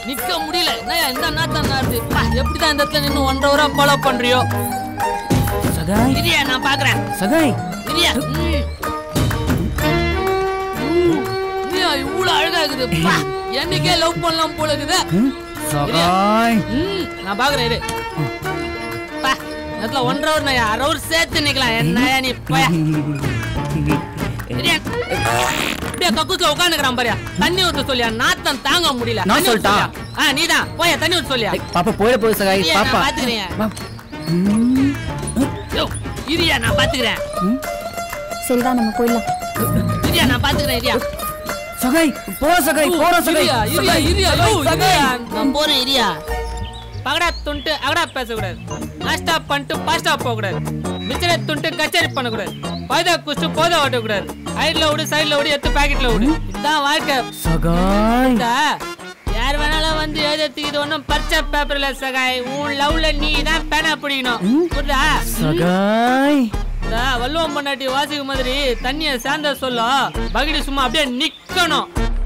நிக்க முடியல என்னய்யா இந்த நாத்தம் நாருது பா, எப்படிதான் இந்த இடத்துல நின்னு ஒன்றரை ஹவரா ஃபாலோ பண்றியோ சகாய் இரியா நான் பாக்குறேன் சகாய் இரியா ம். ம். இரியா இவ்வளவு அழகா இருக்குது பா, என்னைக்கே லவ் பண்ணலாம் போல இருக்குது ம், சகாய் ம், நான் பாக்குறேன் இரு பா, இந்த இடத்துல ஒன்றரை ஹவர் நான் அரை ஹவர் சேர்த்து நிக்கலாம் என்னயா நீ போயா இரியா. அப்படியே கக்கூஸ்ல உட்காந்துக்கிறான் பாரியா தண்ணி ஊத்த சொல்லியா நாத்தம் தாங்க முடியல நான் தண்ணி ஊத்த சொல்லட்டா? சொல்லியா? ஆ நீதான் போயா தண்ணி ஊத்த சொல்லியா ஏய், பாப்பா போயிட போகுது சகாய் இரியா, நான் பாப்பா பாத்துக்கிறேன் வா. ம், யோ, இரியா நான் பாத்துக்கிறேன் சரிவா நம்ம போயிடலாம் இரியா நான் பாத்துக்கிறேன் இரியா சகாய் போற சகாய் போற சகாய் இரியா இரியா சகாய், இரியா யோ, சகாய். இரியா நான் போறேன் இரியா பகடா துண்டு அகடா பேசக்கூடாது நாஸ்டா பண்ணிட்டு பாஸ்டா போகக்கூடாது மிச்சரை துண்டு கச்சேரி பண்ணக்கூடாது பைதா குச்சு போதா ஓட்டக்கூடாது சைட்ல விடு சைட்ல விடு எடுத்து பாக்கெட்ல விடு இதுதான் வாழ்க்கை சகாய் இந்தா, யார் வேணாலும் வந்து எழுதுறதுக்கு இது ஒன்றும் பரிச்சை பேப்பர்ல சகாய் உன் லவ்ல நீ தான் பேனா பிடிக்கணும் புரியுதா சகாய் இந்த வள்ளுவம் பொண்டாட்டி வாசிக்கு மாதிரி தண்ணிய சேர்ந்த சொல்லும் பகிடி சும்மா அப்படியே நிக்கணும்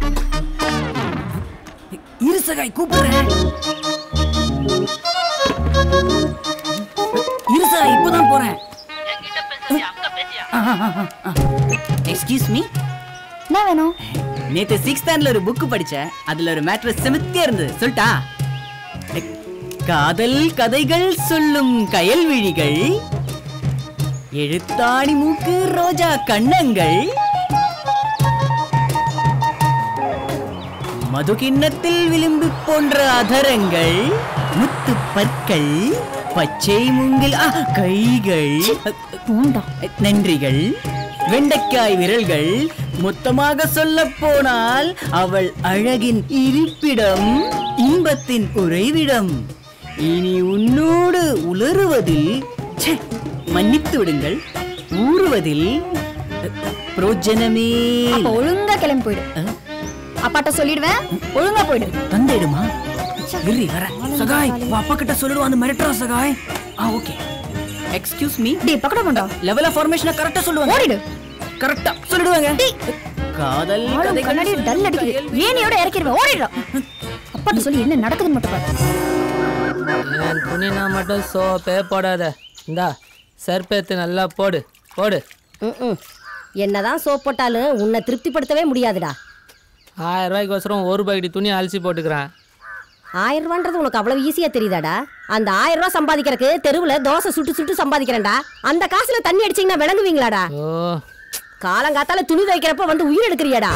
இரு சகாய் கூப்பிடுறேன் இரு சகாய் இப்பதான் போறேன் எக்ஸ்கியூஸ் மீ என்ன வேணும் நேத்து சிக்ஸ் ஸ்டாண்ட்ல ஒரு புக் படிச்சேன் அதுல ஒரு மேட்ரு செமத்தியா இருந்தது சொல்லிட்டா காதல் கதைகள் சொல்லும் கயல்விழிகள் எழுத்தாணி மூக்கு ரோஜா கண்ணங்கள் மதுகிண்ணத்தில் விளிம்பு போன்ற அதரங்கள் முத்து பற்கள் பச்சை மூங்கில் ஆ, கைகள் போண்டா நன்றிகள் வெண்டைக்காய் விரல்கள் மொத்தமாக சொல்ல போனால் அவள் அழகின் இருப்பிடம் இன்பத்தின் உறைவிடம் இனி உன்னோடு உலருவதில் ச்சே, மன்னித்து விடுங்கள் ஊறுவதில் புரோஜனமே அப்ப ஒழுங்கா கிளம்பி போயிடு அப்பாட்ட சொல்லிடுவேன் ஒழுங்கா போயிடு தந்தையிடுமா இரு வர சகாய் உன் அப்பா கிட்ட சொல்லிடுவான் மிரட்டுறான் சகாய் ஆ ஓகே எக்ஸ்கியூஸ் மீ டேய் பக்கட போண்டா லெவல் ஆஃப் ஃபார்மேஷனை கரெக்டா சொல்லுவாங்க ஓடிடு கரெக்டா சொல்லிடுவாங்க காதல் ஆளும் கதைகள் கண்ணாடி டல் அடிக்குது ஏனியோட இறக்கிடுவேன் ஓடிடுறா அப்பாட்ட சொல்லி என்ன நடக்குதுன்னு மட்டும் பாரு என் துணினா மட்டும் சோப்பே போடாத இந்தா சர்பேத்து நல்லா போடு போடு ம்ம். என்னதான் சோப் போட்டாலும் உன்னை திருப்திப்படுத்தவே முடியாதுடா ஆயிரம் ரூபாய்க்கோசரம் ஒரு பக்கெட்டி துணி அலசி போட்டுக்கிறேன் ஆயிரம் ரூபான்றது உனக்கு அவ்வளவு ஈஸியா தெரியுதாடா அந்த ஆயிரம் ரூபாய் சம்பாதிக்கிறதுக்கு தெருவுல தோசை சுட்டு சுட்டு சம்பாதிக்கிறேன்டா அந்த காசுல தண்ணி அடிச்சீங்கன்னா விளங்குவீங்களாடா ஓ காலங்காத்தால துணி துவைக்கிறப்ப வந்து உயிர் எடுக்கிறியாடா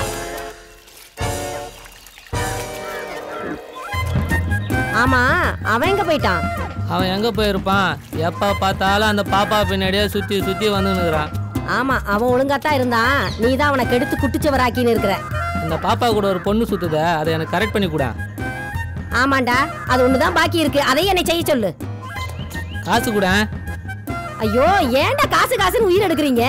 ஆமா அவன் எங்க போயிட்டான் அவன் எங்கே போயிருப்பான் எப்போ பார்த்தாலும் அந்த பாப்பா பின்னாடியே சுற்றி சுற்றி வந்துன்னுக்குறான் ஆமா அவன் ஒழுங்காத்தான் இருந்தான் நீ தான் அவனை கெடுத்து குட்டிச்சவராக்கின்னு இருக்கிற அந்த பாப்பா கூட ஒரு பொண்ணு சுத்துதே அதை எனக்கு கரெக்ட் பண்ணி கூட ஆமாண்டா அது ஒண்ணுதான் பாக்கி இருக்கு அதையும் என்னை செய்ய சொல்லு காசு கூட ஐயோ ஏன்டா காசு காசுன்னு உயிர் எடுக்கிறீங்க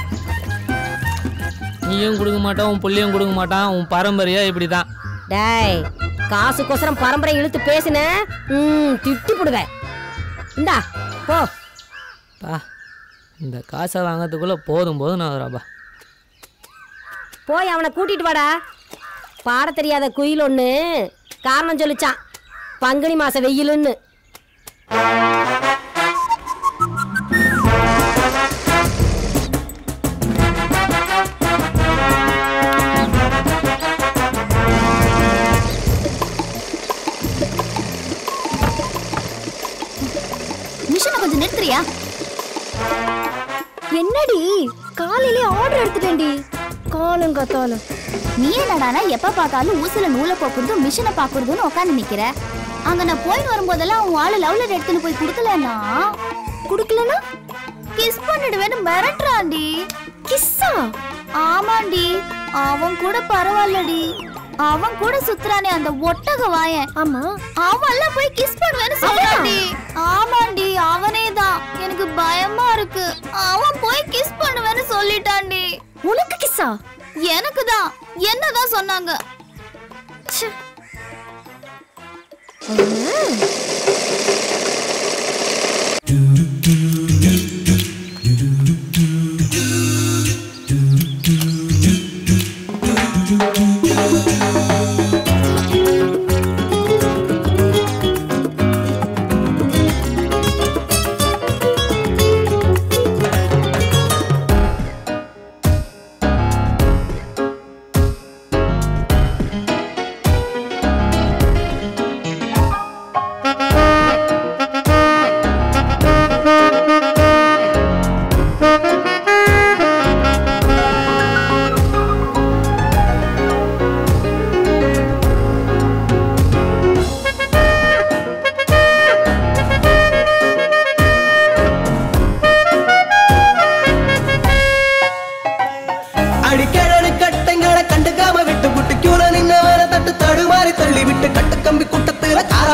நீயும் கொடுக்க மாட்டான் உன் புள்ளையும் கொடுக்க மாட்டான் உன் பரம்பரையா இப்படி தான் டேய் காசுக்கோசரம் பரம்பரை இழுத்து பேசின ம் திட்டி போடுவேன் இந்தா போ பா இந்த காசை வாங்கிறதுக்குள்ளே போதும் போதும் நான் வராப்பா போய் அவனை கூட்டிட்டு வாடா பாட தெரியாத குயில் ஒன்று காரணம் சொல்லிச்சான் பங்குனி மாச வெயிலுன்னு மிஷனை கொஞ்சம் நிறுத்துறியா என்னடி காலையிலே ஆர்டர் எடுத்துட்டேன்டி காலம் காத்தாலும் நீ என்னடானா எப்ப பார்த்தாலும் ஊசில நூலை போக்குறதும் மிஷினை பாக்குறதுன்னு உட்காந்து நிக்கிற அங்க நான் போயிட்டு வரும்போதெல்லாம் உன் ஆளு லவ் லெட்டர் எடுத்துன்னு போய் கொடுக்கலன்னா கொடுக்கலனா கிஸ் பண்ணிடுவேன்னு மிரட்டுறான்டி கிஸ்ஸா ஆமாண்டி அவன் கூட பரவாயில்லடி அவன் கூட சுத்துறானே அந்த ஒட்டக வாயன் ஆமா அவன்ல போய் கிஸ் பண்ணுவேன்னு சொல்றான்டி ஆமாண்டி அவனே தான் எனக்கு பயமா இருக்கு அவன் போய் கிஸ் பண்ணுவேன்னு சொல்லிட்டான்டி உனக்கு கிஸ்ஸா எனக்கு தான் என்னதான் சொன்னாங்க ச்சே.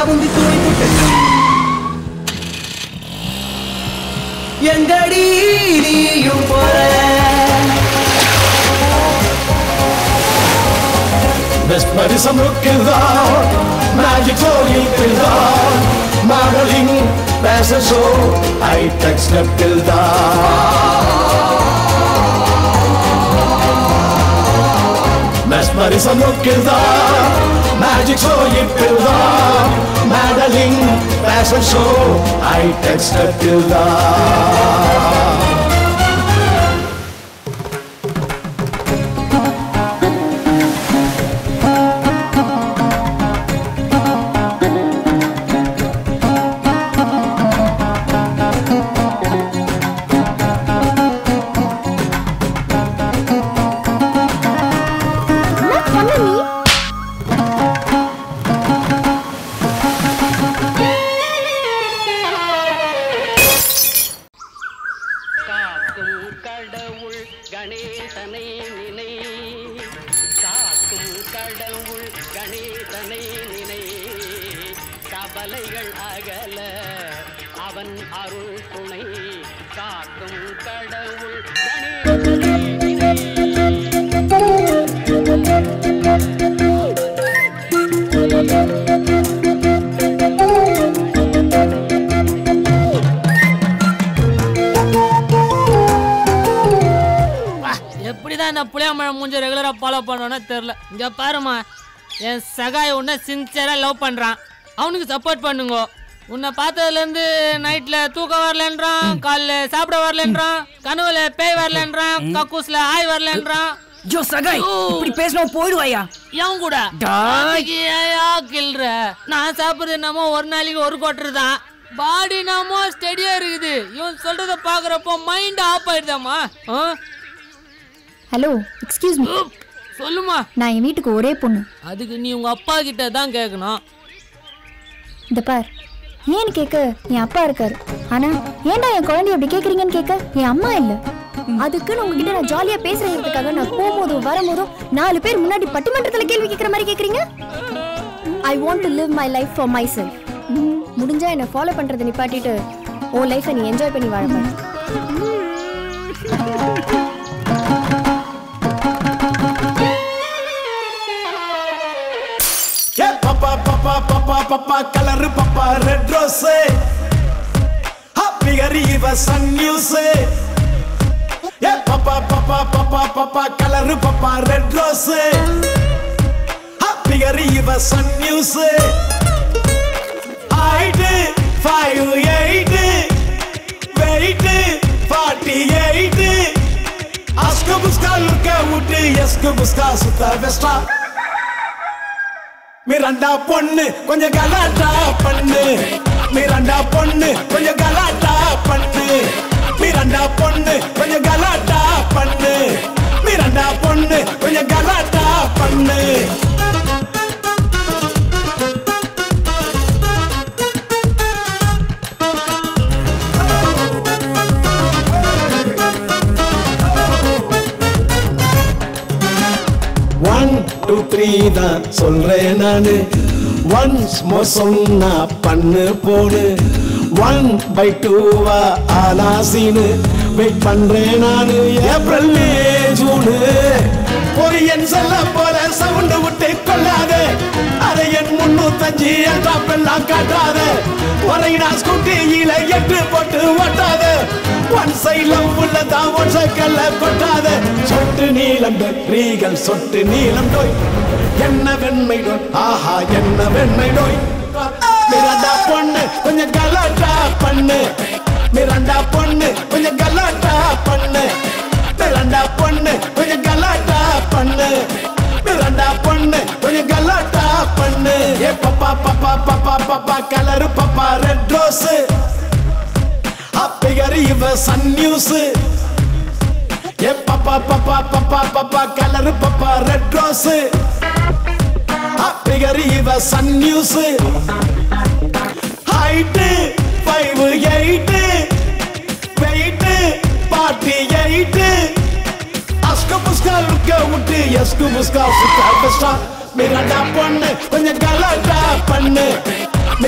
முந்தி தூரி புட்டு எங்கடி நீயும் போற Mesmerism looking magic flowing till dawn, modeling passion show, high tech step till dawn. Mesmerism looking magic flowing till dawn, modeling passion show, high tech step till dawn. என்ன பண்ண நீ காக்கும் கடவுள் கணேசனை நினை காக்கும் கடவுள் கணேசனை நினை கவலைகள் அகல அவன் அருள் துணை காக்கும் கடவுள் கணேசனை நினை வா, எப்படிதான் இந்த புளியாமழை மூஞ்ச ரெகுலரா ஃபாலோ பண்ணுவேன்னு தெரியல இங்க பாருமா என் சகாய் உன்னை சின்சியரா லவ் பண்றான் அவனுக்கு சப்போர்ட் பண்ணுங்க உன்னை பார்த்ததுல இருந்து நைட்ல தூக்கம் வரலன்றான் காலைல சாப்பிட வரலன்றான் கனவுல பேய் வரலன்றான் கக்கூஸ்ல ஆய் வரலன்றான் ஜோ சகாய் இப்படி பேசினா போயிடுவாயா எவன் கூட டாய். அதுக்கு ஏயா கிள்ற நான் சாப்பிடுறது என்னமோ ஒரு நாளைக்கு ஒரு குவார்டர் தான் பாடி நாமோ ஸ்டெடியா இருக்குது இவன் சொல்றத பாக்குறப்போ மைண்ட் ஆஃப் ஆயிடுதாமா ஹலோ எக்ஸ்கியூஸ் மீ சொல்லுமா நான் என் வீட்டுக்கு ஒரே பொண்ணு அதுக்கு நீ உங்க அப்பா கிட்ட தான் கேட்கணும் இந்த பார் ஏன்னு கேட்க என் அப்பா இருக்காரு ஆனா ஏன்டா என் குழந்தைய அப்படி கேக்குறீங்கன்னு கேட்க என் அம்மா இல்ல அதுக்குன்னு உங்ககிட்ட நான் ஜாலியா பேசுறதுக்காக நான் போகும்போதும் வரும்போதும் நாலு பேர் முன்னாடி பட்டிமன்றத்துல கேள்வி கேட்கற மாதிரி கேக்குறீங்க I want to live my life for myself முடிஞ்சா என்னை ஃபாலோ பண்றதை நிப்பாட்டிட்டு உன் லைஃபை நீ என்ஜாய் பண்ணி வாழ பாரு Yeah, papa, papa, papa, papa, color papa, red rose. Happy Riva sun news. Yeah, papa, papa, papa, papa, color papa, red rose. Happy Riva sun news. Height five eight, weight forty eight. Ask buska look out, yes buska suta vesta. மிரண்டா பொண்ணு கொஞ்சம் கலாட்டா பண்ணு மிரண்டா பொண்ணு கொஞ்சம் கலாட்டா பண்ணு மிரண்டா பொண்ணு கொஞ்சம் கலாட்டா பண்ணு மிரண்டா பொண்ணு கொஞ்சம் கலாட்டா பண்ணு ஒன் டூ த்ரீ தான் சொல்றேன் நானு ஒன்ஸ் மோ சொன்னா பண்ணு போடு ஒன் பை டூவா ஆலாசின்னு வெயிட் பண்றேன் நானு ஏப்ரல் மே ஜூனு பொரியன் செல்ல போல சவுண்டு விட்டு கொள்ளாத அதை என் முன்னூத்தஞ்சு டாப் எல்லாம் காட்டாத ஒரைனா ஸ்கூட்டியில எட்டு போட்டு ஓட்டாத ஒன் சைலம் உள்ளதான் ஒன் சைக்கிள்ல கொட்டாத சொட்டு நீளம் ரீகள் சொட்டு நீளம் டோய் என்ன வெண்மை டோய் ஆஹா என்ன வெண்மை டோய் மிரண்டா பொண்ணு கொஞ்சம் கலாட்டா பண்ணு மிரண்டா பொண்ணு கொஞ்சம் கலாட்டா பண்ணு மிரண்டா பொண்ணு கொஞ்சம் கலாட்டா பண்ணு மிரண்டா பொண்ணு கொஞ்சம் கலாட்டா பண்ணு ஏ பப்பா பப்பா பப்பா பப்பா கலரு பப்பா ரெட் ரோஸ் அப்பையர் இவ சன் நியூஸ் ஏ பப்பா பப்பா பப்பா பப்பா கலரு பப்பா ரெட் ரோஸ் அப்பையர் இவ Sun News height five eight weight party eight அஸ்கு புஸ்கா லுக்க விட்டு எஸ்கு புஸ்கா சுத்தா பெஸ்டா மிரண்டா பொண்ணு கொஞ்சம் கலாட்டா பண்ணு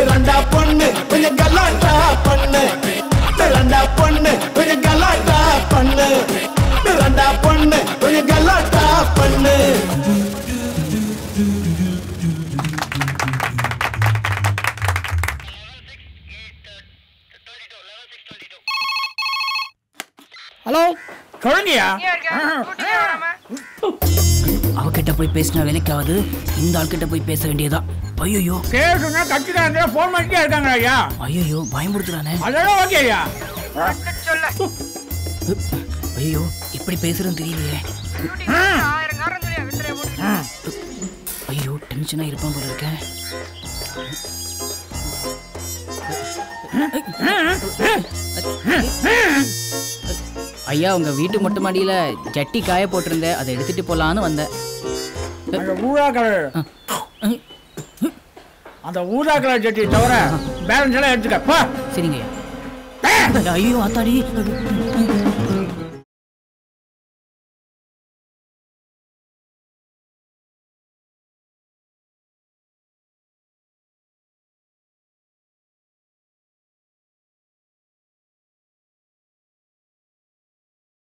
ஹலோ சொல்லுங்கய்யா அவகிட்ட போய் பேசினா வேலைக்காவது இந்த ஆள்கிட்ட போய் பேச வேண்டியதா ஐயோ கேசுனா கட்சிக்காரங்க ஃபோன் பண்ணிட்டே இருக்காங்க ஐயா ஐயோ பயமுறுத்துறானே அதெல்லாம் ஓகே ஐயா ஐயோ இப்படி பேசுறதுன்னு தெரியலையே ஐயோ டென்ஷனா இருப்பான் போல இருக்கேன் ஐயா உங்க வீட்டு மொட்டை மாடியில ஜட்டி காய போட்டிருந்தேன் அதை எடுத்துட்டு போலான்னு வந்தேன் அந்த ஊதா கலர் அந்த ஊதா கலர் ஜட்டி தவிர பேலன்ஸ் எல்லாம் எடுத்துக்க போ சரிங்க ஐயா ஐயோ ஆத்தாடி